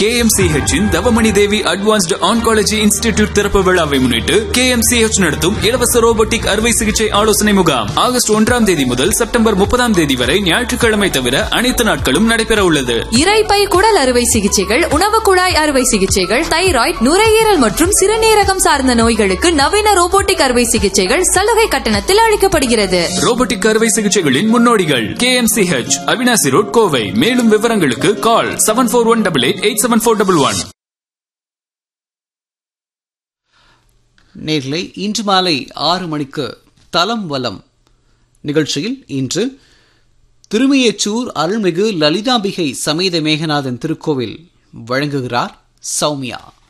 KMCH இன் Thavamani Devi advanced oncology institute திறப்பு விழாவை முன்னிட்டு கேஎம்சிஹெச் நடத்தும் இலவச ரோபோட்டிக் அறுவை சிகிச்சை ஆலோசனை முகாம் ஆகஸ்ட் ஒன்றாம் தேதி முதல் செப்டம்பர் முப்பதாம் தேதி வரை ஞாயிற்றுக்கிழமை தவிர அனைத்து நாட்களும் நடைபெற உள்ளது இரைப்பை குடல் அறுவை சிகிச்சைகள் உணவு குழாய் அறுவை சிகிச்சைகள் தைராய்டு நுரையீரல் மற்றும் சிறுநீரகம் சார்ந்த நோய்களுக்கு நவீன ரோபோட்டிக் அறுவை சிகிச்சைகள் சலுகை கட்டணத்தில் அளிக்கப்படுகிறது ரோபோட்டிக் அறுவை சிகிச்சைகளின் முன்னோடிகள் கேஎம்சிஹெச் அவினாசி ரோட் கோவை மேலும் விவரங்களுக்கு call seven four one double eight eight seven four double one நேர்களை இன்று மாலை ஆறு மணிக்கு தலம் வலம் நிகழ்ச்சியில் இன்று திருமையச்சூர் அருள்மிகு லலிதாம்பிகை சமேத மேகநாதன் திருக்கோவில் வழங்குகிறார் சௌமியா